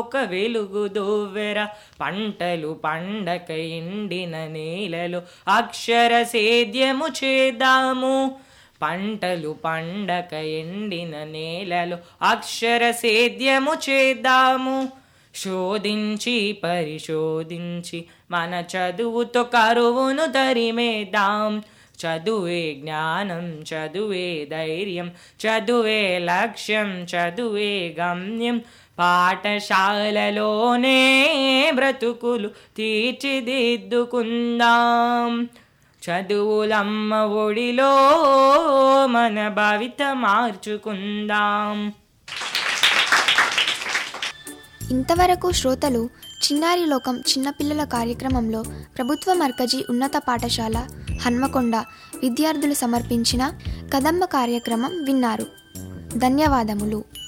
ఒక వెలుగు దువ్వెర పంటలు పండక ఎండిన నేలలో అక్షర సేద్యము చేద్దాము పంటలు పండక ఎండిన నేలలో అక్షర సేద్యము చేద్దాము శోధించి పరిశోధించి మన చదువుతో కరువును తరిమేద్దాం చదువే జ్ఞానం చదువే ధైర్యం చదువే లక్ష్యం చదువే గమ్యం పాఠశాలలోనే బ్రతుకులు తీర్చిదిద్దుకుందాం చదువులమ్మ ఒడిలో మన భవిత మార్చుకుందాం ఇంతవరకు శ్రోతలు చిన్నారి లోకం చిన్నపిల్లల కార్యక్రమంలో ప్రభుత్వ మర్కజీ ఉన్నత పాఠశాల హన్మకొండ విద్యార్థులు సమర్పించిన కదంబ కార్యక్రమం విన్నారు ధన్యవాదములు